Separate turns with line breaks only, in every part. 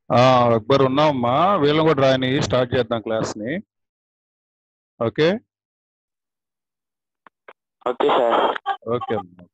ఆ, అక్బర్ ఉన్నామమ్మా వీళ్ళని కూడా రాని స్టార్ట్ చేద్దాం క్లాస్ ని ఓకే
ఓకే సార్
ఓకే అమ్మా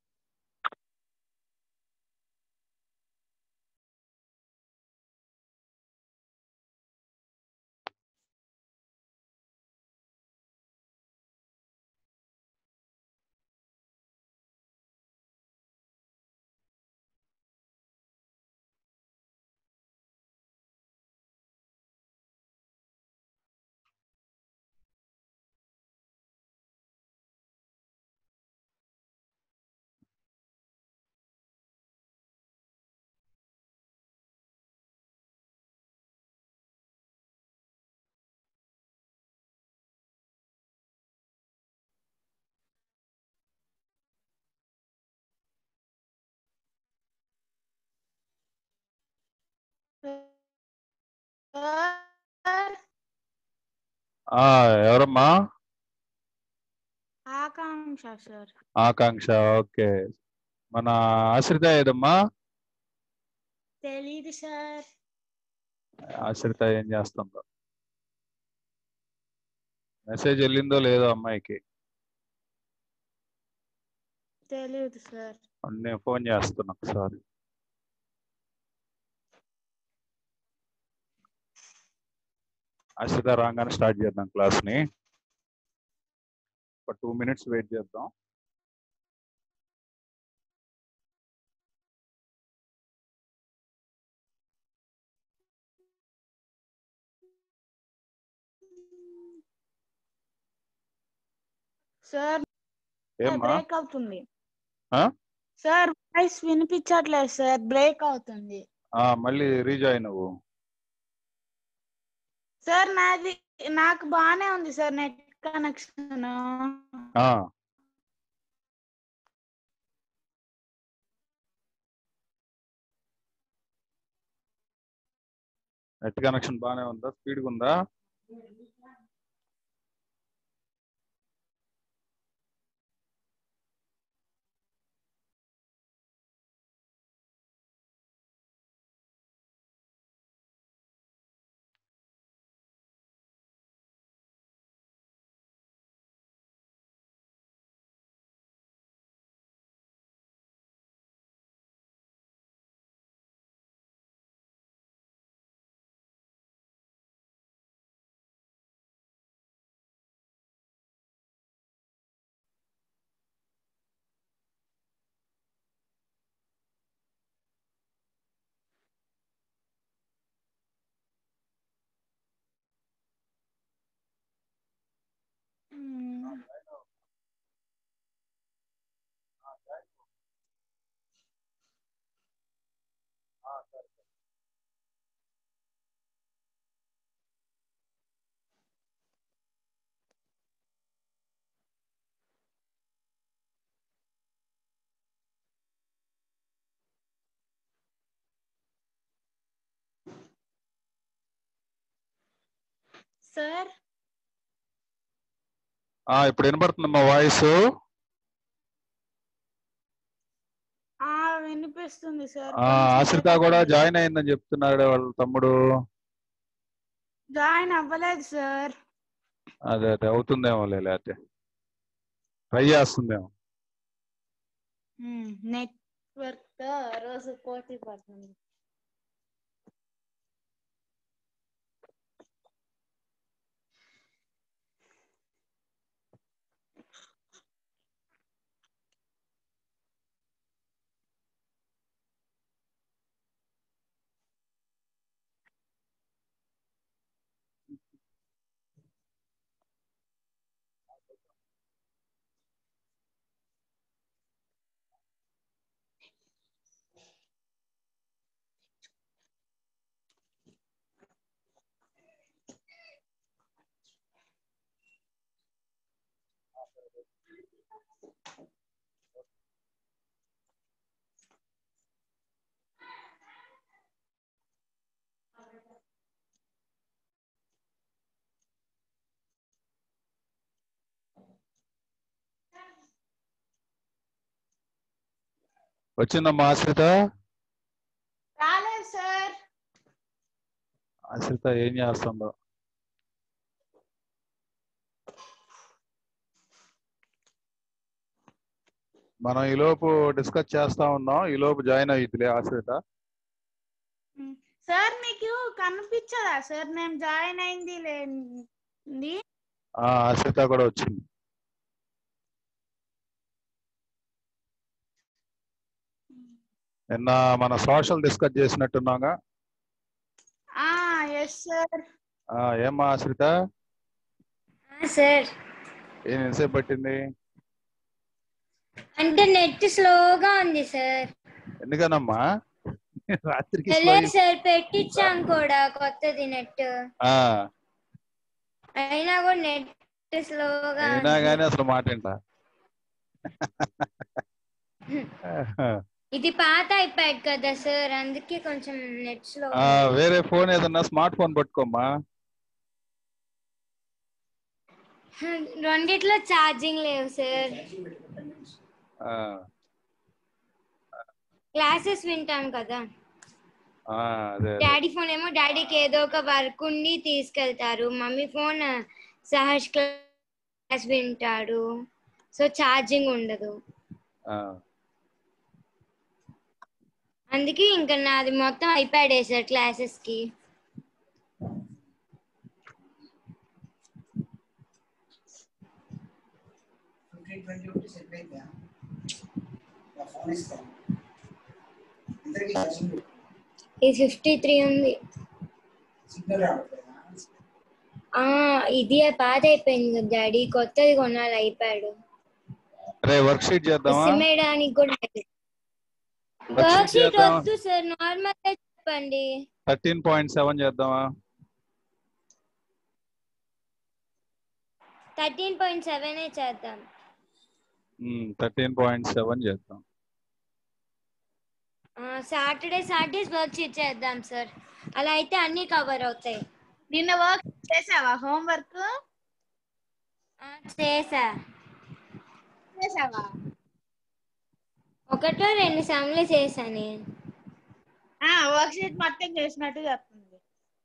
సార్
ఆ, ఎవరమ్మా
ఆకాంక్ష సార్
ఆకాంక్ష ఓకే మన ఆశ్రిత ఏదమ్మా
తెలీదు సార్
ఆశ్రిత ఏం చేస్తుందో మెసేజ్ వెళ్ళిందో లేదో అమ్మాయికి
తెలీదు సార్
నేను ఫోన్ చేస్తున్నా ఒకసారి ఆశ్రిత రాగానే స్టార్ట్ చేద్దాం క్లాస్ ని ఒక టూ మినిట్స్ వెయిట్ చేద్దాం
సార్
ఏమ్మా
బ్రేక్ అవుతుంది
ఆ?
సార్ వాయిస్ వినిపించట్లేదు సార్ బ్రేక్ అవుతుంది
ఆ, మళ్ళీ రీజాయిన్ అవ్వు
సార్ నాది నాకు బానే ఉంది సార్ నెట్ కనెక్షన్
ఆ, నెట్ కనెక్షన్ బాగానే ఉందా స్పీడ్గా ఉందా
సార్
ఆ, ఇప్పుడు వినపడుతుందమ్మా వాయిస్
ఆ వినిపిస్తుంది సార్
ఆ, ఆశ్రిత కూడా జాయిన్ అయిందని చెప్తున్నాడు వాళ్ళ తమ్ముడు
జాయిన్ అవ్వలేదు సార్
అదే అదే అవుతుందేమో లేకపోతే ట్రై చేస్తుందేమో
నెట్వర్క్ తో రోజు పోటీ పడుతుంది
వచ్చిందమ్మా ఆశ్రిత
రాలేదు సార్
అశ్రిత ఏం చేస్తుందో మనం ఈ లోపు డిస్కస్ చేస్తా ఉన్నాం ఈ లోపు జాయిన్ అయ్యిద్దిలే ఆశ్రిత
సార్ మీకు కనిపించదా సార్ నేను జాయిన్ అయింది లేండి
ఆ ఆశ్రిత కూడా వచ్చింది నిన్న మన సోషల్ డిస్కస్ చేసినట్టున్నాగా
ఆ ఎస్ సార్
ఆ, ఏమ్మా ఆశ్రిత
సార్
ఏం ఎంతసేపు పట్టింది
అంటే నెట్ స్లోగా ఉంది సార్
ఎందుకనమ్మా రాత్రికి slow
లేదు
అయి-
సార్ పెట్టించాం కూడా కొత్తది నెట్
ఆ,
అయినా కూడా నెట్ స్లోగా
అయినా
ఉంది.
కానీ అసలు మాట ఏంట
ఇది పాత ఐప్యాడ్ కదా సార్ అందుకే కొంచెం నెట్ స్లో
ఆ, వేరే ఫోన్ ఏదన్నా స్మార్ట్ ఫోన్ పట్టుకోమ్మా
రెండిట్లో ఛార్జింగ్ లేవు సార్
ఆ,
క్లాసెస్ వింటాం కదా
ఆ, అదే అదే.
డాడీ ఫోన్ ఏమో డాడీకి ఏదో ఒక వర్క్ ఉండి తీసుకెళ్తారు మమ్మీ ఫోన్ సహజ్ క్లాస్ వింటాడు సో ఛార్జింగ్ ఉండదు
ఆ,
అందుకే ఇంకా నాది మొత్తం ఐప్యాడ్ వేసారు క్లాసెస్ కి
ఫిఫ్టీన్ ట్వంటీ ఒకటి సెట్ అయిపోయా నా ఫోన్ ఇస్తాను అందరికీ ఛార్జింగ్
ఇది ఫిఫ్టీ త్రీ ఉంది
సిగ్నల్ రావట్లేదా
ఆ ఇది పాత అయిపోయింది కదా డాడీ కొత్తది కొనాలి ఐప్యాడ్
రే వర్క్ షీట్ చేద్దామా
సిమ్ వేయడానికి కూడా
Worksheet
వర్క్ షీట్
చేద్దామా?
వద్దు సార్ నార్మల్ చెప్పండి
థర్టీన్ పాయింట్ సెవెన్ చేద్దామా
థర్టీన్ పాయింట్ సెవెన్ చేద్దాం
థర్టీన్ పాయింట్ సెవెన్ చేద్దాం
సాటర్డే సాటర్డేస్ వర్క్ షీట్ చేద్దాం సార్ అలా అయితే అన్ని కవర్ అవుతాయి
నిన్న వర్క్ చేసావా హోంవర్క్
ఆ, చేసా
చేసావా
ఒకటో రెండు సార్లు చేశా నేను
ఆ వర్క్ షీట్ మొత్తం చేసినట్టు చెప్తుంది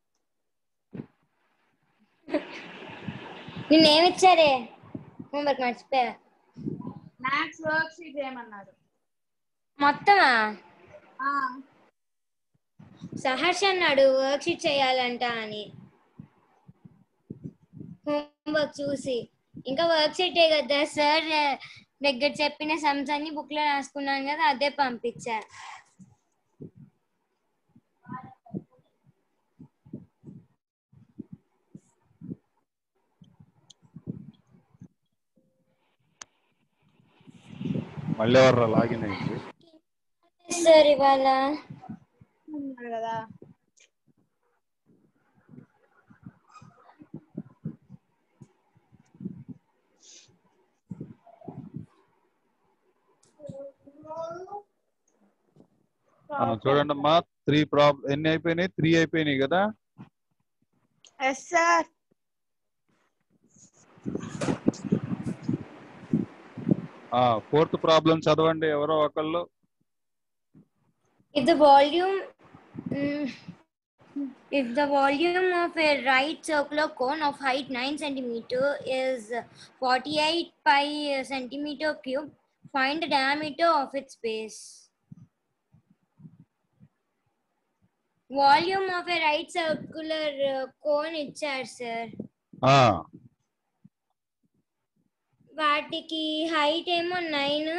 నిన్నేమిచ్చారే హోంవర్క్ మర్చిపోయా
మ్యాథ్స్ వర్క్ షీట్ ఏమన్నారు
మొత్తమా
ఆ,
సహర్ష అన్నాడు వర్క్ షీట్ చేయాలంట అని హోంవర్క్ చూసి ఇంకా వర్క్ షీటే కదా సార్ దగ్గర చెప్పిన సమ్స్ అన్ని బుక్ లో రాసుకున్నాను కదా అదే పంపించా
మళ్ళీ ఎవరు లాగిన్ అయింది
సార్ ఇవాళ
అన్నారు కదా
ఆ, చూడండి అమ్మా త్రీ ప్రాబ్ ఎన్ని అయిపోయినాయి త్రీ అయిపోయినాయి కదా
ఎస్ సార్
ఆ ఫోర్త్ ప్రాబ్లం చదవండి ఎవరో ఒకళ్ళు
If the volume, mm, if the volume of a right circular cone of height 9 centimeter is 48 pi centimeter cube, find the diameter of its base. Volume of a right circular uh, cone ఇచ్చారు sir
ఆ
వాటికి height ఏమో nine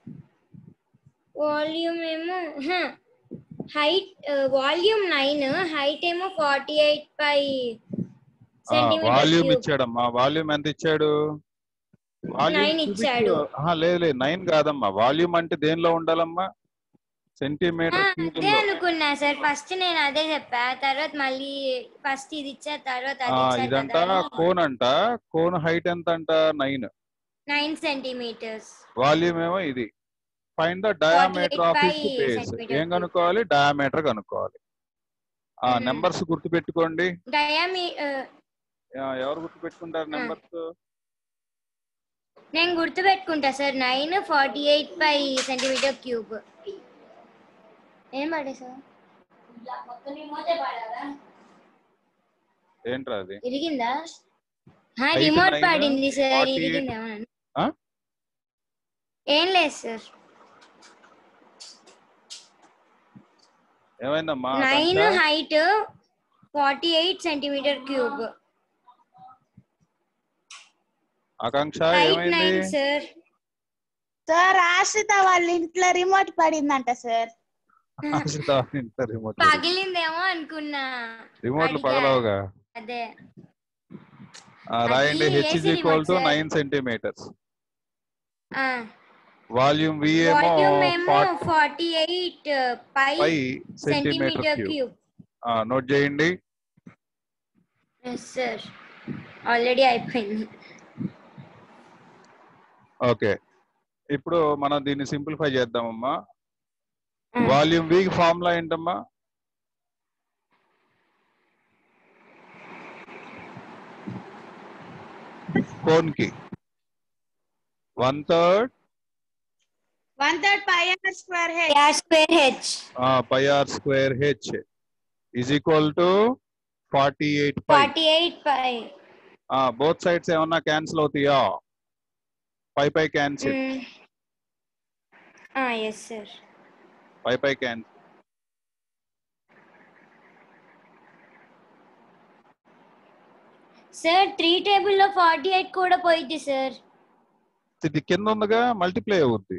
volume ఏమో height volume nine height ఏమో forty eight pi
volume
centimetre
ఇచ్చాడమ్మా volume ఎంత ఇచ్చాడు volume
Nine ఇచ్చాడు.
లేదు లేదు నైన్ కాదమ్మా వాల్యూమ్ అంటే దేనిలో ఉండాలమ్మా సెంటీమీటర్ క్యూబ్
అదే అనుకున్నా సార్ ఫస్ట్ నేను అదే చెప్పా తర్వాత మళ్ళీ ఫస్ట్ ఇది ఇచ్చా తర్వాత అది ఇచ్చా
ఇదంట
కదా
కోన్ అంట కోన్ హైట్ ఎంత అంట నైన్
నైన్ సెంటీమీటర్స్
వాల్యూమ్ ఏమో ఇది find the diameter of
by
is base
centimeter
ఏం కనుక్కోవాలి డయామీటర్ కనుక్కోవాలి ఆ
Hmm.
నెంబర్స్ గుర్తు పెట్టుకోండి
డయామీ
ఎవరు గుర్తు పెట్టుకుంటారు
Hmm.
నెంబర్స్
నేను గుర్తు పెట్టుకుంటా sir nine forty eight by centimetre cube ఏం పడే సార్
ఏంట్రా అది
ఇరిగిందా
Height
రిమోట్
nine,
పడింది సార్
48.
ఇరిగింది అవునండి
ఆ?
ఏం లేదు సార్
ఏమైందమ్మా
nine
Akanksha?
Height forty eight centimetre cube
Akanksha
height
ఏమైంది
నైన్ సార్
సార్ ఆశ్రిత వాళ్ళ ఇంట్లో రిమోట్ పడిందంట సార్
ఆశ్రిత ఇంత రిమోట్
పగిలిందేమో అనుకున్నా
రిమోట్లు
అడిగా.
పగలవుగా
అదే
ఆ, రాయండి
అది
H is
AC
equal to
remote, sir.
Nine centimetres
ఆ
వాల్యూమ్ వి ఏమో
వాల్యూమ్ ఏమో forty eight pi
five
centimetre
centimetre cube
cube
note చేయండి
ఎస్ సార్ ఆల్రెడీ అయిపోయింది
ఓకే ఇప్పుడు మనం దీన్ని సింప్లిఫై చేద్దామమ్మా
ఆ.
వాల్యూమ్ వి ఫార్ములా ఏంటమ్మా కోన్ కి one third
one third pi are square head
R square H
pi are square H is equal to forty eight pi
forty eight pi
both sides ఏమన్నా cancel అవుతాయా pi pi cancel
yes sir
pi pi cancel
sir three table లో forty eight కూడా పోయింది sir
ఇది కింద ఉందిగా multiply అవుద్ది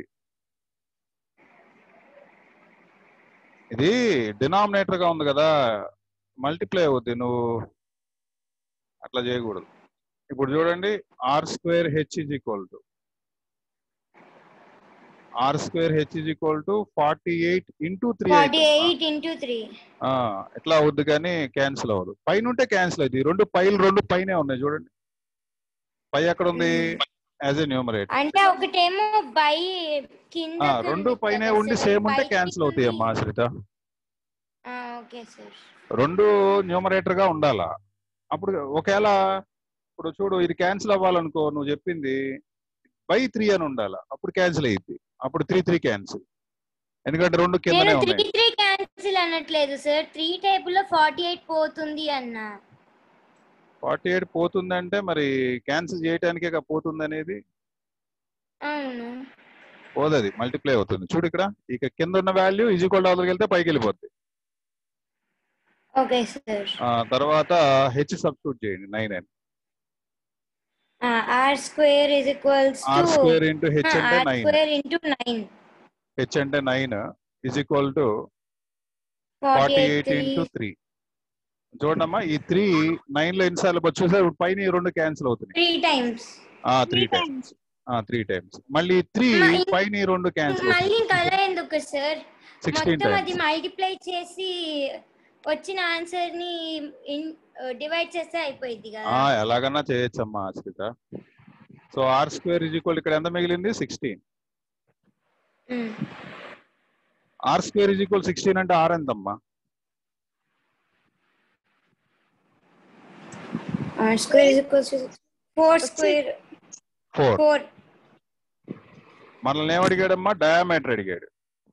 ఇది డినామినేటర్ గా ఉంది కదా మల్టిప్లై అవుద్ది నువ్వు అట్లా చేయకూడదు ఇప్పుడు చూడండి r square h is equal to are square h is equal to forty eight into three
forty eight into three
ఎట్లా అవుద్ది కానీ క్యాన్సిల్ అవ్వదు పైన ఉంటే క్యాన్సిల్ అవుతుంది ఈ రెండు పైలు రెండు పైనే ఉన్నాయి చూడండి పై ఎక్కడ ఉంది యాజ్ ఎ న్యూమరేట్
అంటే ఒకటేమో బై కింద
ఆ, రెండు పైనే ఉండి సేమ్ ఉంటే క్యాన్సిల్ అవుతాయి అమ్మా శ్రీత
ఓకే సార్
రెండు న్యూమరేటర్ గా ఉండాలా అప్పుడు ఒకవేళ ఇప్పుడు చూడు ఇది క్యాన్సిల్ అవ్వాలనుకో నువ్వు చెప్పింది బై త్రీ అని ఉండాలా అప్పుడు క్యాన్సిల్ అయ్యింది అప్పుడు త్రీ త్రీ క్యాన్సిల్ ఎందుకంటే రెండు కిందనే
నేను త్రీ
ఉన్నాయి
త్రీ క్యాన్సిల్ అనట్లేదు సార్ త్రీ టేబుల్ లో ఫార్టీ ఎయిట్ పోతుంది అన్నా
ఫార్టీ ఎయిట్ పోతుందంటే మరి క్యాన్సిల్ చేయడానికే కదా పోతుంది అనేది
అవును
పోదది మల్టిప్లై అవుతుంది చూడు ఇక్కడ ఇక కింద ఉన్న వాల్యూ ఈజ్ ఈక్వల్ డాలర్కి వెళ్తే పైకి వెళ్ళిపోద్ది
ఓకే సార్
ఆ, తర్వాత హెచ్ సబ్స్టిట్యూట్ చేయండి నైన్ అని
r square is equals
r
to
square into h అంటే
r
nine
square into nine
h అంటే nine is equal to
forty
forty
eight
eight into three చూడమ్మా ఈ త్రీ నైన్ లో ఎన్నిసార్లు వచ్చేసారి పైన ఈ రెండు క్యాన్సిల్ అవుతున్నాయి
three times
three times three times మళ్ళీ త్రీ
మ- ఇం-
పైన ఈ రెండు క్యాన్సిల్
మళ్ళీ ఇంకా అలా ఎందుకు సార్
సిక్స్టీన్
మొత్తం అది
టైమ్స్
మల్టిప్లై చేసి వచ్చిన ఆన్సర్ ని డివైడ్ చేస్తే అయిపోయింది కదా
ఎలాగన్నా చేయొచ్చమ్మా Ashritha so r square is equal ఇక్కడ ఎంత మిగిలింది sixteen
um.
R square is equal sixteen అంటే ఆర్ ఎంతమ్మా
are square is equals to four square
four
four
మనల్ని ఏం అడిగాడమ్మా డయామీటర్ అడిగాడు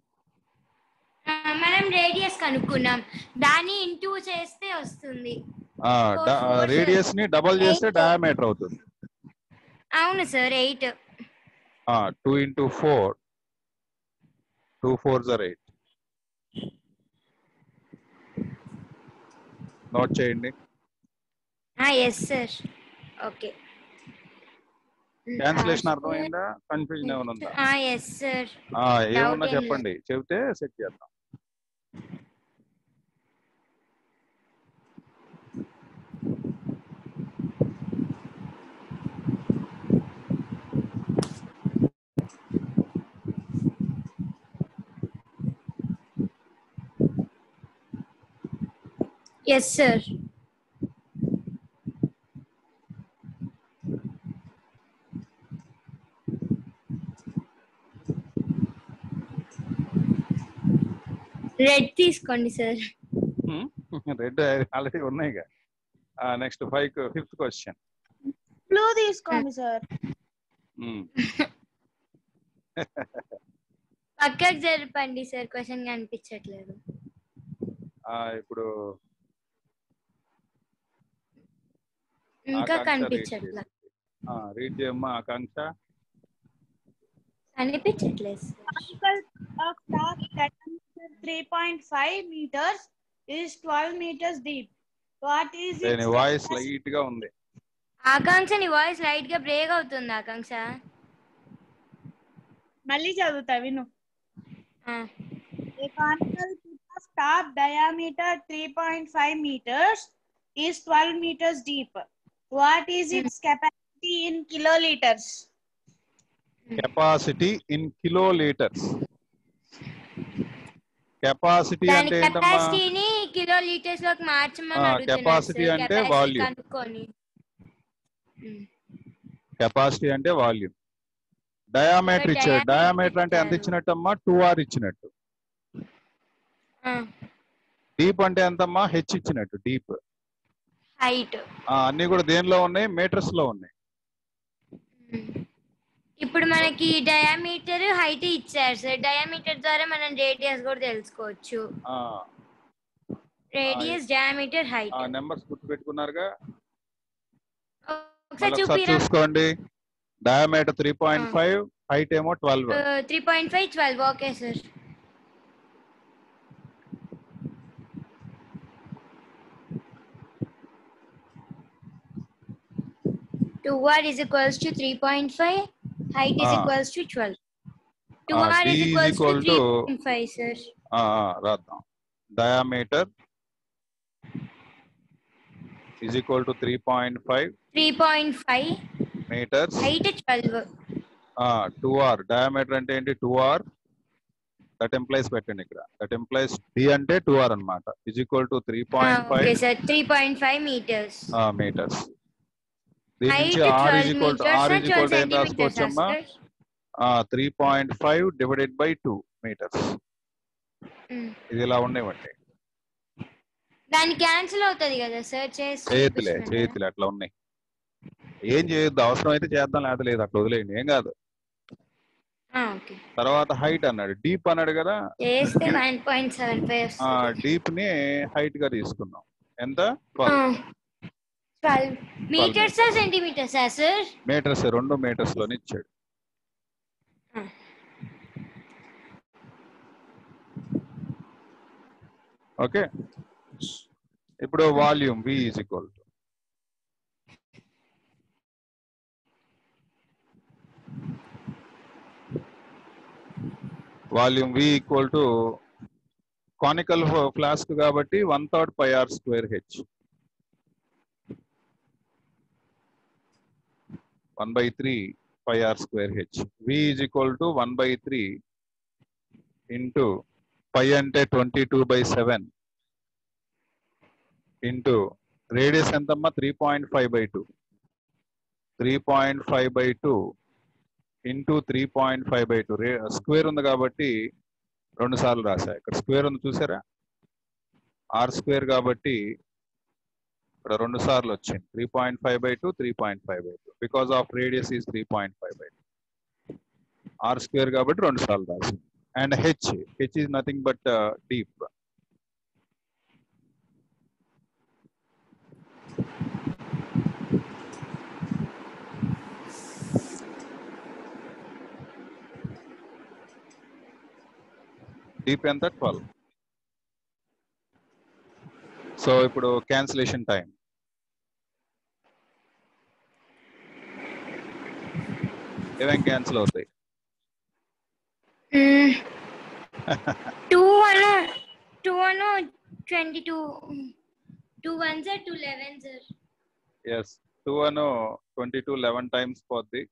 మనం రేడియస్ కనుక్కున్నాం దాన్ని ఇంటూ చేస్తే వస్తుంది Four, four,
రేడియస్ ని డబల్ చేస్తే
Eight.
డయామీటర్ అవుతుంది
అవును sir eight
two into four two four జర్ ఎయిట్ నోట్ చేయండి
ఎస్ సార్ ఓకే
క్యాన్సిలేషన్ అర్థమైందా కన్ఫ్యూజన్ ఏమైనా ఉందా
ఎస్ సార్
ఆ, ఏమన్నా
Doubt ఏం
చెప్పండి చెబితే సెట్ చేద్దాం
ఎస్ సార్ రెడ్ తీసుకోండి సార్
రెడ్ ఆల్రెడీ ఉన్నాయి next five fifth question
blue తీసుకోండి సార్
పక్కకు జరపండి సార్ క్వశ్చన్ కనిపించట్లేదు
ఇప్పుడు
ఇంకా
ఆకాంక్ష read
కనిపించట్లా
చేసింది. ఆ, రీడ్ చేయమ్మా ఆకాంక్ష
కనిపించట్లేదు sir
Particle of top diameter 3.5 meters is 12 meters deep. What is
దేని
its
వాయిస్
capacity?
లైట్ గా ఉంది
ఆకాంక్ష నీ వాయిస్ లైట్ గా బ్రేక్ అవుతుంది ఆకాంక్ష
మళ్ళీ చదువుతా విను
ఆ,
A conical tip of top diameter 3.5 meters is 12 meters deep. What is its capacity in kiloliters?
Capacity in kilolitres capacity
దాని
అంటే ఏంటమ్మా
కెపాసిటీని కిలో లీటర్స్ లోకి మార్చమని
ఆ,
అడుగుతున్నారు
capacity
సార్.
అంటే
Capacity
volume.
కనుక్కొని ఉమ్.
కెపాసిటీ అంటే వాల్యూమ్ డయామీటర్
ఇక్కడ
ఇచ్చాడు
diameter
డయామీటర్ అంటే ఎంత
ఇచ్చారు.
ఇచ్చినట్టమ్మా టూ ఆర్ ఇచ్చినట్టు
ఆ,
డీప్ అంటే ఎంతమ్మా హెచ్ ఇచ్చినట్టు డీప్
హైట్
అన్ని కూడా దేనిలో ఉన్నాయి మీటర్స్ లో ఉన్నాయి
ఉమ్. ఇప్పుడు మనకి డయామీటర్ హైట్ ఇచ్చారు సార్ డయామీటర్ ద్వారా మనం రేడియస్ కూడా తెలుసుకోవచ్చు రేడియస్ డయామీటర్ హైట్
నెంబర్స్ గుర్తు పెట్టుకున్నారుగా
ఒకసారి
ఒకసారి
చూపిరా
చూసుకోండి diameter three point five height ఏమో twelve
three point five twelve okay sir two r is equals to three point five height is
Ah.
Equals to twelve two
Ah,
r
D
is
is
equals to
equal
three
to-
point five sir
రాద్దాం diameter is equal to three point five
three point five
metres
height twelve
two r diameter అంటే ఏంటి two r that implies పెట్టండి ఇక్కడ that implies d అంటే two r అనమాట is equal to three point
okay
five
sir three point five metres
metres దీని
height
నుంచి r is
twelve
equal to r is
metres
equal
twelve
to ఏం
centimetres
రాసుకోవచ్చమ్మా three point five divided by two metres ఇది ఇలా ఉండేవండి
దాన్ని cancel అవుతుంది కదా సార్ చేసి
చేతులే
చూపిస్తున్నాను.
చేతులే అట్లా ఉన్నాయి ఏం చేయొద్దు అవసరం అయితే చేద్దాం లేదా లేదు అట్లా వదిలేయండి ఏం కాదు
ఆ, ఓకే
తర్వాత హైట్ అన్నాడు డీప్ అన్నాడు కదా
చేస్తే వన్ పాయింట్ సెవెన్ ఫైవ్
ఆ డీప్ ని హైట్ గా తీసుకున్నాం ఎంత ట్వెల్వ్
ట్వెల్వ్ మీటర్స్ సెంటీమీటర్సా సార్
మీటర్స్ రెండు మీటర్స్ లోనే ఇచ్చాడు
ఆ.
ఓకే ఇప్పుడు volume v is equal to volume we equal to conical flask కాబట్టి one third pi are square h one by three pi are square h v is equal to one by three into pi అంటే twenty two by seven into radius ఎంతమ్మా three point five by two three point five by two into three point five by two square ఉంది కాబట్టి రెండు సార్లు రాశా ఇక్కడ square ఉంది చూసారా are square కాబట్టి ఇక్కడ రెండు సార్లు వచ్చింది three point five by two three point five by two because of radius is three point five by two r square కాబట్టి రెండు సార్లు రాసింది and h h is nothing but deep deep ఎంత ట్వెల్వ్ సో ఇప్పుడు cancellation time ఏమేం cancel అవుతాయి
two one two one twenty two two one sir two eleven sir
yes two అను twenty two eleven times పోద్ది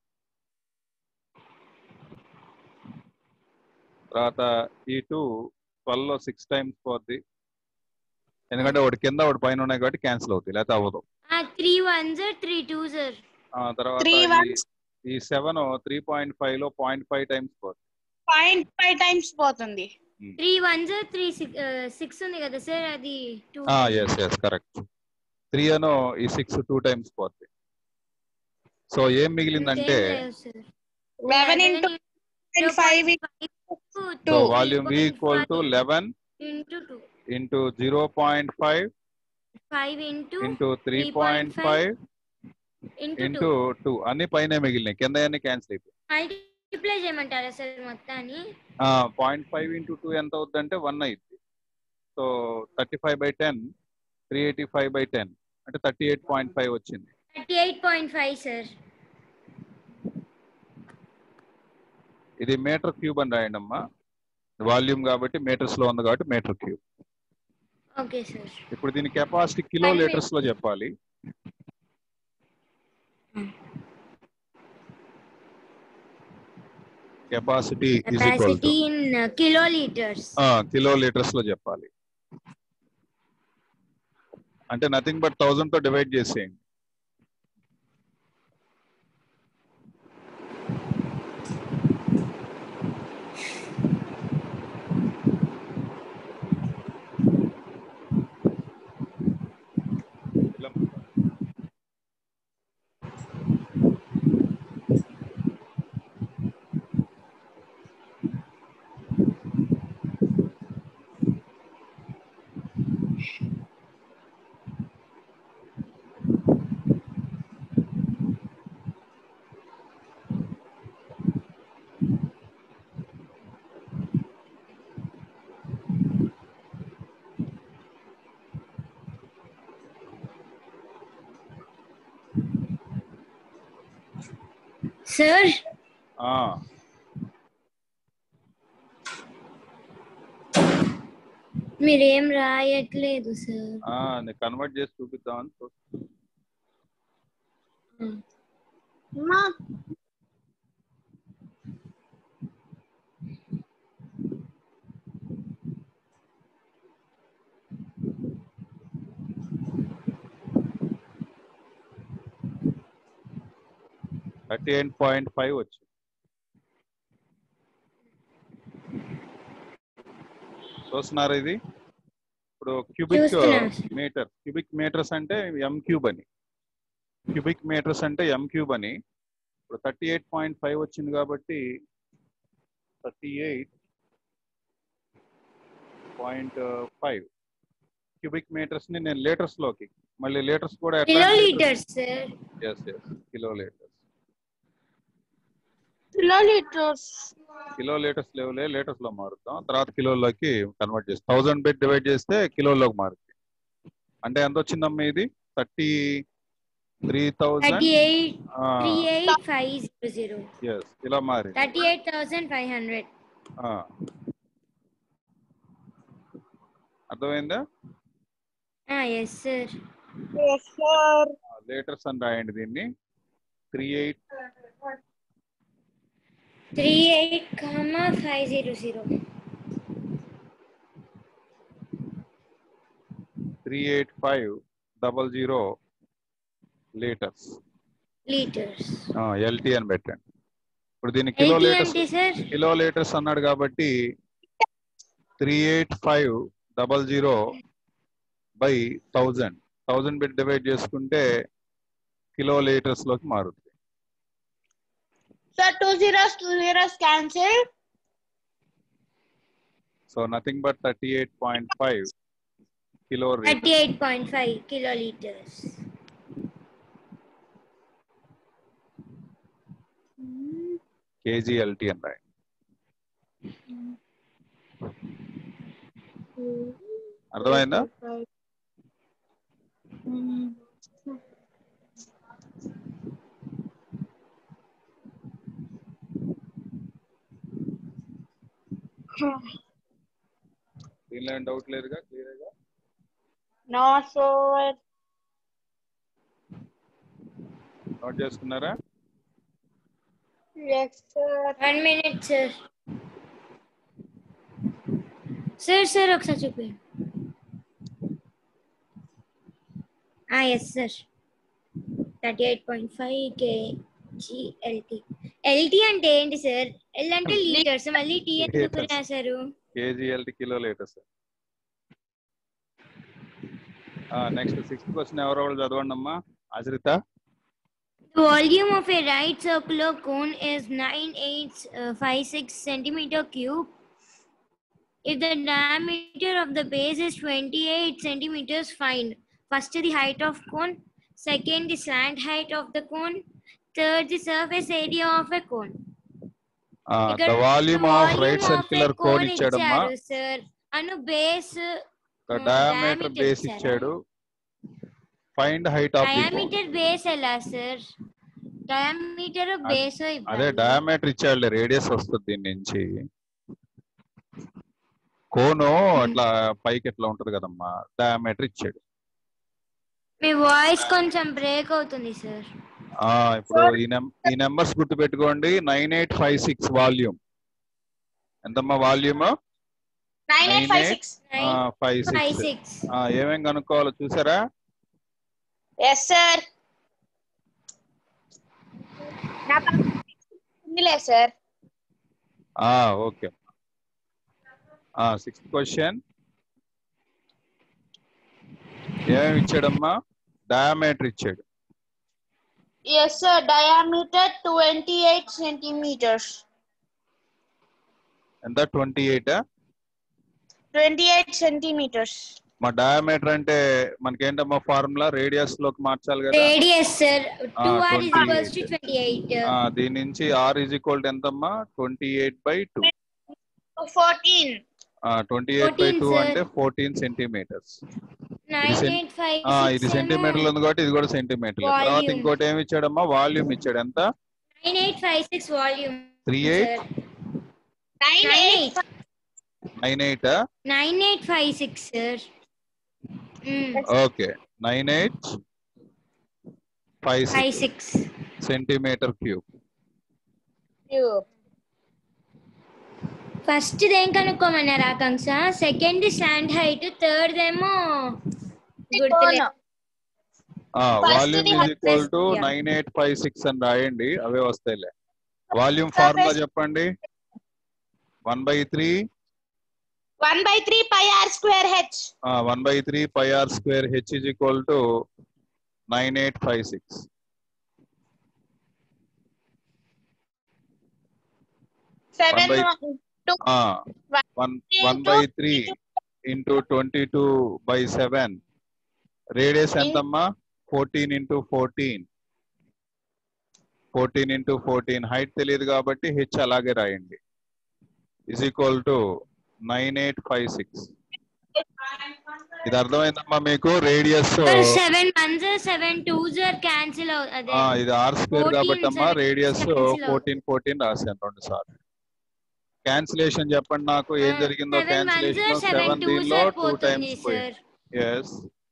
తర్వాత ఈ two twelve లో six times పోద్ది ఎందుకంటే ఒకటి కింద ఒకటి పైన ఉన్నాయి కాబట్టి క్యాన్సిల్ అవుతాయి లేకపోతే అవ్వదు
three one sir three two sir
ఆ తర్వాత
Three
ఈ-
ones.
ఈ సెవెన్ త్రీ పాయింట్ ఫైవ్ లో పాయింట్ ఫైవ్ టైమ్స్ పోద్ది
పాయింట్ ఫైవ్ టైమ్స్ పోతుంది
three one sir three six ఉంది కదా సార్ అది two
yes yes correct three అను ఈ సిక్స్ టూ టైమ్స్ పోద్ది సో ఏం మిగిలిందంటే
eleven into five
so volume we equal to eleven
into two
into zero point five
five into
into three point five
into
into two అన్ని పైన మిగిలినాయి కింద అన్ని cancel అయిపోయి
మల్టిప్లై చేయమంటారా సార్ మొత్తాన్ని
పాయింట్ ఫైవ్ ఇంటూ టూ ఎంత అవుద్దంటే one అయింది so thirty five by ten three eighty five by ten అంటే థర్టీ ఎయిట్ పాయింట్ ఫైవ్ వచ్చింది
thirty eight point five sir
ఇది మీటర్ క్యూబ్ అని రాయండి అమ్మా వాల్యూమ్ కాబట్టి మీటర్స్ లో ఉంది కాబట్టి మీటర్ క్యూబ్
ఓకే సార్
ఇప్పుడు దీని కెపాసిటీ కిలో
Five
లీటర్స్ లో చెప్పాలి capacity is equal
capacity in kilolitres
kilolitres లో చెప్పాలి అంటే నథింగ్ బట్ థౌజండ్ తో డివైడ్ చేసేయండి ఇలా
సార్
ఆ,
మీరేం రాయట్లేదు సార్
ఆ, నేను కన్వర్ట్ చేసి చూపిద్దామని చూస్తున్నా. థర్టీ ఎయిట్ పాయింట్ ఫైవ్ వచ్చింది చూస్తున్నారు ఇది ఇప్పుడు క్యూబిక్
చూస్తున్నాను.
మీటర్ క్యూబిక్ మీటర్స్ అంటే ఎం క్యూబ్ అని క్యూబిక్ మీటర్స్ అంటే ఎం క్యూబ్ అని ఇప్పుడు థర్టీ ఎయిట్ పాయింట్ ఫైవ్ వచ్చింది కాబట్టి thirty eight point five cubic metres ని నేను లీటర్స్ లోకి మళ్ళీ లీటర్స్ కూడా
kilolitres sir
yes yes kilolitres
kilolitres
kilolitres లేవులే లీటర్స్ లో మారుతాం తర్వాత కిలోలోకి కన్వర్ట్ చేస్తాం థౌసండ్ బెడ్ డివైడ్ చేస్తే కిలోలోకి మారుతుంది అంటే ఎంత వచ్చిందమ్మా ఇది thirty three thousand
thirty eight three eight five zero zero
yes ఇలా మారింది
thirty eight thousand five hundred
ఆ. అర్థమైందా
ఎస్ సార్
సార్
లీటర్స్ అని రాయండి దీన్ని three eight
three eight comma five zero zero
three eight five double zero litres
litres
LT అని పెట్టండి ఇప్పుడు దీన్ని కిలో
ఎయిటీ
లీటర్స్
అంటే సార్
కిలో లీటర్స్ అన్నాడు కాబట్టి three eight five double zero by thousand thousand బిట్ డివైడ్ చేసుకుంటే kilolitres లోకి మారుతుంది
sir two zeros two zeros cancel
so nothing but thirty eight point five kilo
thirty eight point five kilolitres
KG LT అని రాయండి అర్థమైందా దీనిలో ఏం doubt లేదుగా క్లియర్గా
నో సార్
నోట్ చేసుకున్నారా
yes sir
one minute sir sir sir ఒకసారి చూపించండి yes sir thirty eight point five KG LT LT అంటే ఏంటి సార్ ఎల్ అంటే లీటర్స్ మళ్ళీ టీ ఎందుకు
Liters.
రాశారు
KG LT kilolitres next sixth question ఎవరో వాళ్ళు చదవండి అమ్మా ఆశ్రిత
The volume of a right circular cone is 9856 centimeter cube. If the diameter of the base is 28 centimeters, find first the height of cone, Second, the slant height of the cone. Third, the surface area of a cone.
The volume of right circular cone ఇచ్చాడమ్మా
sir అను base
diameter
diameter
base
ఇచ్చారా?
ఇచ్చాడు find height of the
diameter base ఎలా sir diameter base
అదే diameter ఇచ్చాడు radius వస్తుంది దీని నుంచి కోను అట్లా పైకి ఎట్లా ఉంటది కదమ్మా డయామీటర్ ఇచ్చాడు
మీ వాయిస్ కొంచెం బ్రేక్ అవుతుంది సార్
ఆ ఇప్పుడు ఈ నెం ఈ నెంబర్స్ గుర్తు పెట్టుకోండి nine eight five six volume ఎంతమ్మా volume
nine eight five six
five
five
six
six
ఏమేం కనుక్కోవాలో చూసారా
ఎస్ సార్ నా ఉందిలే సార్
ఆ ఓకే ఆ సిక్స్త్ క్వశ్చన్ ఏమేమి ఇచ్చాడమ్మా డయామీటర్ ఇచ్చాడు
yes sir diameter twenty eight centimetres
ఎంత twenty eight
twenty eight centimetres
మా డయామీటర్ అంటే మనకేంటమ్మా ఫార్ములా రేడియస్ లోకి మార్చాలి కదా
radius sir two
Ah,
r
28.
Is equals to twenty eight
ఆ, దీని నుంచి ఆర్ ఈజ్ ఈక్వల్ టు ఎంతమ్మా twenty eight by two
fourteen
twenty eight by
14,
two
sir.
అంటే fourteen centimetres
nine
cen-
eight five
ఇది centimetre ఉంది కాబట్టి ఇది కూడా సెంటీమీటర్ తర్వాత
Volume.
ఇంకోటి ఏమి ఇచ్చాడమ్మా వాల్యూమ్ ఇచ్చాడు ఎంత
nine eight five six volume
three eight
nine
nine
eight
eight
nine eight
nine eight five six sir
okay nine eight five
five
six
six
centimetre cube
first ఏం కనుక్కోమన్నారు Akanksha second stand height third ఏమో గుర్తులే
volume
the
is equal to
Yeah.
Nine eight five six అని రాయండి అవే వస్తాయిలే volume formula చెప్పండి one by three
one by three pi are square h
one by three pi are square H is equal to nine eight five six
seven
by- one one by three into twenty two by seven radius ఎంతమ్మా fourteen into fourteen fourteen into fourteen height తెలియదు కాబట్టి h అలాగే రాయండి is equal to nine eight five six ఇది అర్థమైందమ్మా మీకు radius
seven ones seven two జర్ cancel అదే
ఇది ఆర్ స్క్వేర్
14
కాబట్టి అమ్మా
seven
radius
cancel
fourteen fourteen రాశాను రెండు సార్లు క్యాన్సిలేషన్ చెప్పండి నాకు ఏం జరిగిందో
seven ones
cancellation
seven
seven
two
దీనిలో
జర్
టూ
పోతుంది
టైమ్స్ పోయింది
సార్
ఎస్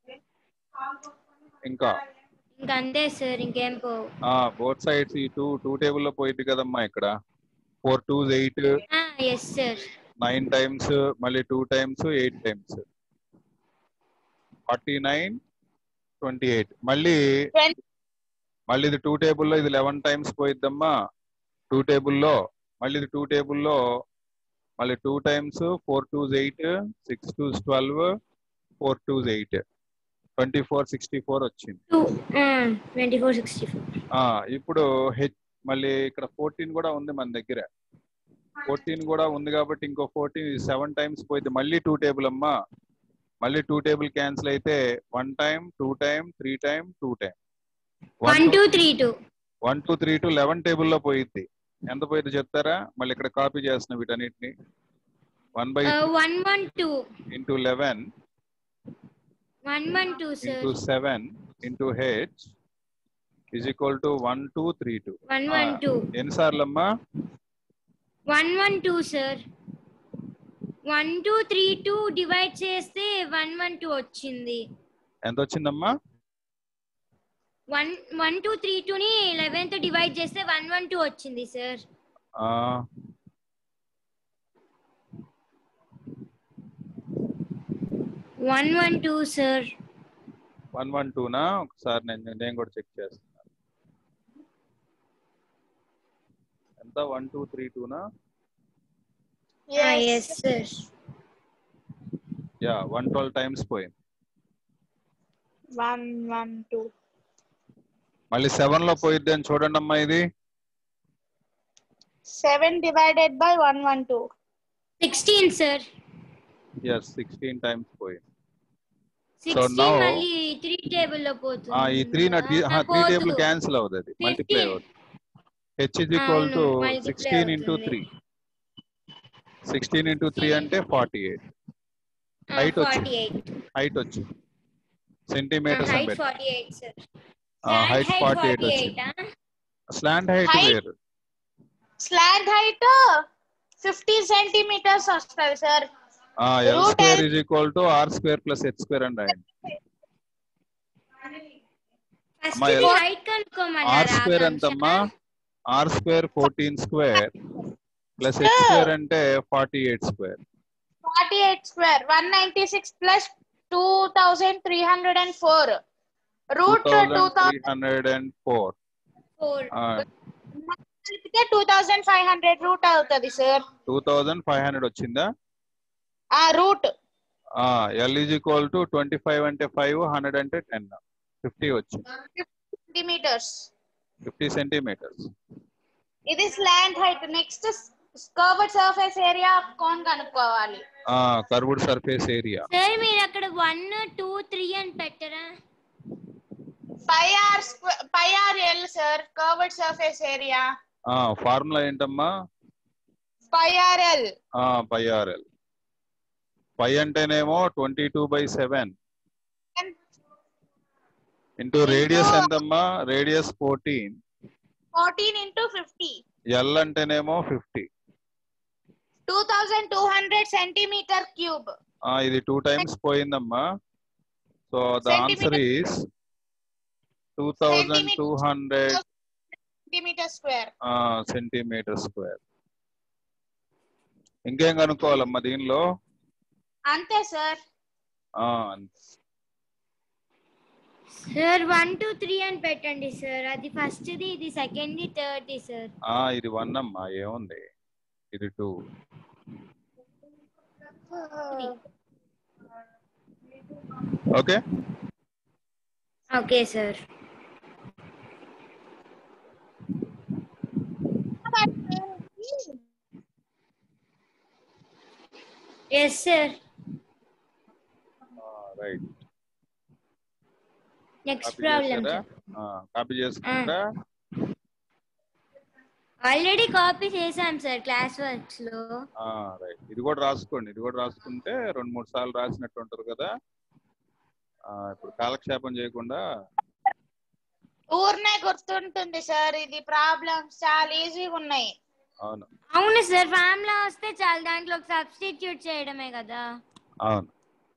ఇంకా
ఇంకా అంతే సార్ ఇంకేం పోవు
బోత్ సైడ్స్ ఈ టూ టూ టేబుల్ లో పోయింది కదమ్మా ఇక్కడ four two eight
yes sir
nine times మళ్ళీ two times eight times forty nine twenty eight మళ్ళీ
Twen-
మళ్ళీ ఇది టూ టేబుల్లో ఇది లెవెన్ టైమ్స్ పోయిద్దమ్మా టూ టేబుల్లో మళ్ళీ ఇది టూ టేబుల్లో మళ్ళీ two times four twos eight six twos twelve four twos eight twenty four sixty four వచ్చింది
two twenty four sixty four
ఆ ఇప్పుడు హెచ్ మళ్ళీ ఇక్కడ ఫోర్టీన్ కూడా ఉంది మన దగ్గర ఫోర్టీన్ కూడా ఉంది కాబట్టి ఇంకో ఫోర్టీన్ సెవెన్ టైమ్స్ పోయింది మళ్ళీ టూ టేబుల్ అమ్మా మళ్ళీ టూ టేబుల్ క్యాన్సిల్ అయితే one time two time three time two time
one two three two
one two three two eleven టేబుల్లో పోయిద్ది ఎంత పోయింది చెప్తారా మళ్ళీ ఇక్కడ కాపీ చేస్తున్నా వీటన్నిటిని one by
one one two
into eleven
one one two sir
into seven into H is equal to one two three two
one one two
ఎన్నిసార్లు అమ్మా
one one two sir one two three two divide చేస్తే one one two వచ్చింది
ఎంత వచ్చిందమ్మా
one one two three టూని eleventh divide చేస్తే one one two వచ్చింది sir
ఆ,
one one two sir
one one టూనా ఒకసారి నేను నేను కూడా చెక్ చేస్తున్నాను ఎంత వన్ టూ త్రీ టూనా
yes sir
yeah one twelve times పోయింది
వన్ వన్ టూ
మళ్ళీ సెవెన్ లో పోయిద్ది అని చూడండి అమ్మా ఇది
seven divided by one one two
sixteen sir
yes sixteen times పోయింది
సిక్స్టీన్
now-
మళ్ళీ త్రీ టేబుల్ లో పోతుంది
ఆ, ఈ త్రీ త్రీ
పోదు.
టేబుల్ క్యాన్సిల్ అవుతుంది అది మల్టిప్లై
15.
అవుతుంది హెచ్ ఇస్ ఈక్వల్ టు
అవును, multiply
సిక్స్టీన్ ఇంటూ
అవుతుంది.
త్రీ సిక్స్టీన్ ఇంటూ త్రీ అంటే ఫార్టీ ఎయిట్ height వచ్చింది.
ఫార్టీ ఎయిట్
హైట్ వచ్చింది సెంటీమీటర్స్
హైట్
అని
forty eight sir
height forty eight వచ్చింది స్లాంట్ హైట్
Height-
వేరు
స్లాంట్ హైట్ ఫిఫ్టీ సెంటీమీటర్స్ వస్తుంది sir
L
Root
square
L-
is equal to are square plus H square అని రాయండి
first
అమ్మా,
ఇది
ఎలా-
హైట్ కనుక్కోమన్నారా
ఆర్ స్క్వేర్ ఎంతమ్మా are square fourteen square plus H square అంటే forty eight square
forty eight square one ninety six plus two thousand three hundred and four
two
root two
thousand three
thousand
hundred and four
four
కలిపితే two thousand five hundred root అవుతుంది sir
two thousand five hundred వచ్చిందా
ఆ root
L is equal to twenty five అంటే five hundred అంటే ten fifty వచ్చింది
centimetres
fifty centimetres
ఇది slant height next curved surface area of cone కనుక్కోవాలి
curved surface area
sir మీరు అక్కడ one two three అని పెట్టరా
పై are pi R L sir curved surface area
formula ఏంటమ్మా
pi R L
pi R L pi అంటేనేమో twenty two by seven into radius ఎంతమ్మా radius fourteen
fourteen into fifty
L అంటేనేమో fifty
two thousand two hundred centimetre cube
ఇది two times పోయిందమ్మా so the answer is two thousand two hundred
centimetre square
centimetre square ఇంకేం కనుక్కోవాలమ్మా దీనిలో
అంతే sir
ఆ, అంతే.
సార్ వన్ టూ త్రీ అని పెట్టండి సార్ అది ఫస్ట్ ది ఇది సెకండ్ ది థర్డ్ ది సార్
ఆ, ఇది వన్ అమ్మా ఏముంది ఇది two okay
okay sir yes sir
right
next
copy
problem
చేశారా కాపీ చేసుకుంటా
ఆల్రెడీ కాపీ చేశాం సార్ క్లాస్ వర్క్స్ లో
రైట్ ఇది కూడా రాసుకోండి ఇది కూడా రాసుకుంటే రెండు మూడు సార్లు రాసినట్టు ఉంటారు కదా ఆ, ఇప్పుడు కాలక్షేపం చేయకుండా
ఊరినే గుర్తుంటుంది సార్ ఇది ప్రాబ్లమ్స్ చాలా ఈజీగా ఉన్నాయి
అవును
అవును సార్ ఫార్ములా వస్తే చాలు దాంట్లో సబ్స్టిట్యూట్ చేయడమే కదా
అవును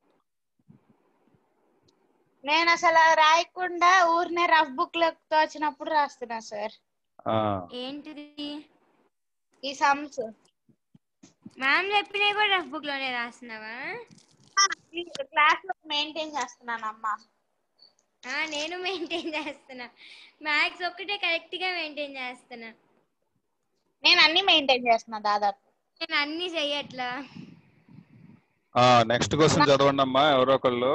నేను అసలు రాయకుండా ఊరినే రఫ్ బుక్ లో తోచినప్పుడు రాస్తున్నా సార్
ఆ,
ఏంటిది
ఈ సమ్స్
మ్యామ్ చెప్పినవి కూడా రఫ్ బుక్ లోనే రాస్తున్నావా
క్లాస్ లో మెయింటైన్ చేస్తున్నాను అమ్మా
ఆ, నేను మెయింటైన్ చేస్తున్నా మ్యాథ్స్ ఒక్కటే కరెక్ట్ గా మెయింటైన్ చేస్తున్నా
నేను అన్ని మెయింటైన్ చేస్తున్నా దాదాపు
నేను అన్ని చెయ్యట్లా
ఆ నెక్స్ట్ క్వశ్చన్ చదవండి అమ్మా ఎవరో ఒకళ్ళు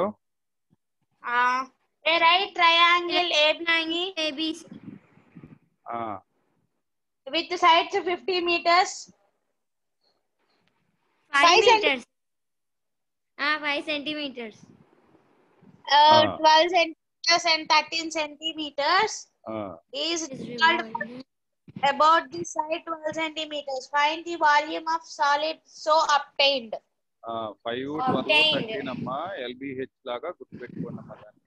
a right triangle ABC
ABC
ఆ,
with sides fifty metres
five
Five centi-
metres five centimetres
Ah.
Twelve centimetres and thirteen centimetres
ఆ,
is called about the side 12 centimeters. Find the volume of solid so obtained.
ఆ, five twelve
Obtained.
Thirteen అమ్మా LBH లాగా గుర్తుపెట్టుకోండి అమ్మా దాన్ని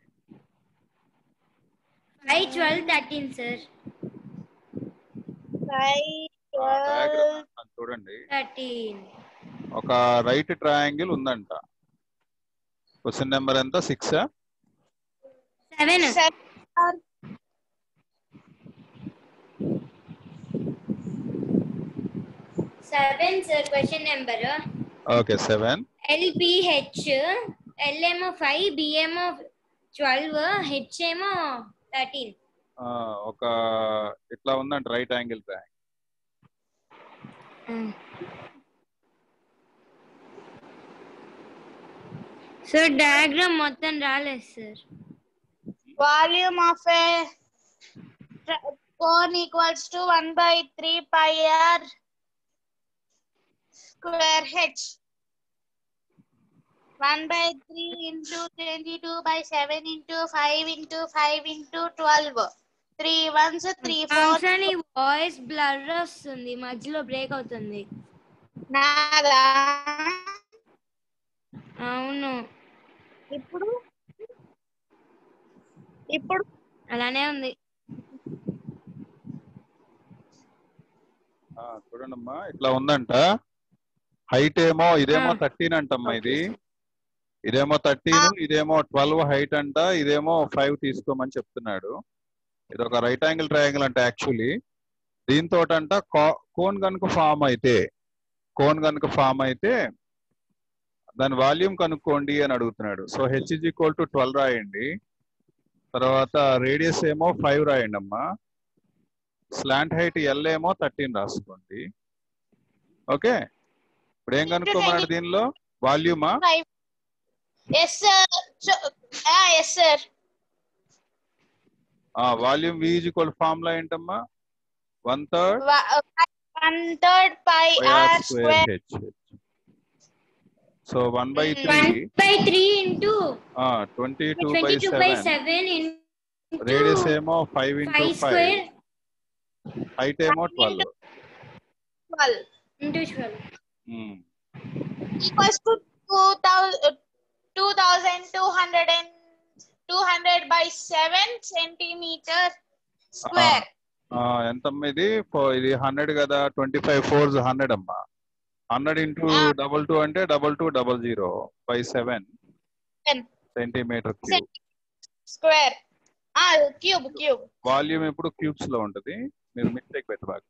five twelve thirteen sir
Five,
ఆ, diagram
12,
వేస్తాను చూడండి
థర్టీన్
ఒక రైట్ ట్రయాంగిల్ ఉందంట క్వశ్చన్ నెంబర్ ఎంత six
seven
seven,
seven sir question number
okay seven
LBH L ఏమో ఫైవ్ బి ఏమో ట్వెల్వ్ హెచ్ ఏమో థర్టీన్
ఒక ఇట్లా ఉందంట right angle triangle
sir diagram మొత్తం రాలేదు sir
volume of a tra- cone equals to 1 by 3 pi r square h. 1 by 3 into 22 by 7 into 5 into 5 into 12. 3 ones, 3 fours.
కంసన్ నీ voice blur వస్తుంది మధ్యలో బ్రేక్ అవుతుంది
నాదా
అవును
ఇప్పుడు ఇప్పుడు
అలానే ఉంది
ఆ, చూడండమ్మా ఇట్లా ఉందంట హైట్ ఏమో ఇదేమో
ఆ.
థర్టీన్ అంటమ్మా
Okay.
ఇది ఇదేమో థర్టీన్ ఇదేమో ట్వెల్వ్ హైట్ అంట ఇదేమో ఫైవ్ తీసుకోమని చెప్తున్నాడు ఇది ఒక రైట్ యాంగిల్ ట్రయాంగిల్ అంట యాక్చువల్లీ దీంతో అంట కోన్ కనుక ఫామ్ అయితే కోన్ కనుక ఫామ్ అయితే దాని వాల్యూమ్ కనుక్కోండి అని అడుగుతున్నాడు so H is equal to twelve రాయండి తర్వాత రేడియస్ ఏమో ఫైవ్ రాయండి అమ్మా స్లాంట్ హైట్ ఎల్ ఏమో థర్టీన్ రాసుకోండి ఓకే ఇప్పుడు ఏం కనుక్కోమన్నాడు దీనిలో వాల్యూమా
yes sir yes sir
volume వి ఈక్వల్ ఫార్ములా ఏంటమ్మా one third
one third pi are
square
square
H so one by
Hmm.
Three
one by three into
twenty two by
twenty two by
seven
seven
radius ఏమో five into
five
five
square
height ఏమో twelve
twelve
into twelve
equals to two thousand two thousand two hundred and two hundred by seven centimetre square
ఎంతమ్మా ఇది ఫో- ఇది hundred కదా twenty five four hundred అమ్మా hundred into
Ah.
Double two అంటే double two double zero by seven
Ten.
Centimetre cube
square cube cube
volume ఇప్పుడు cubes లో ఉంటది మీరు మిస్టేక్ పెట్టబాక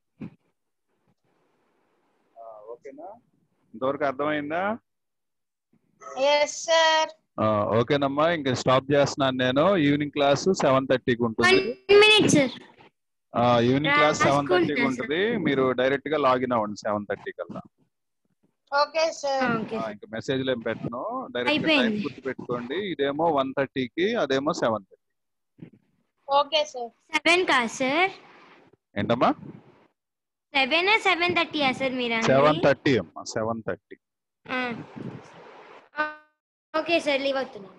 ఓకేనా ఇంతవరకు అర్థమైందా
ఎస్ సార్
ఆ, ఓకేనమ్మా ఇంకా స్టాప్ చేస్తున్నాను నేను ఈవినింగ్ క్లాస్ సెవెన్ థర్టీకి
వన్
ఉంటుంది
మినిట్ సార్
ఆ, ఈవినింగ్ క్లాస్ సెవెన్
రాసుకుంటా,
థర్టీకి
sir.
ఉంటుంది మీరు డైరెక్ట్ గా లాగిన్ అవ్వండి సెవెన్ థర్టీ కల్లా
ఓకే సార్
ఓకే
ఆ, ఇంకా మెసేజ్లు ఏం పెట్టను డైరెక్ట్ టైం
అయిపోయింది.
గుర్తు పెట్టుకోండి ఇదేమో వన్ థర్టీకి అదేమో seven thirty
okay sir
seven కా సార్
ఏంటమ్మా
సెవెన్ సెవెన్ థర్టీయా సార్ మీరు
సెవెన్ థర్టీ అమ్మా seven thirty
okay sir leave అవుతున్నాను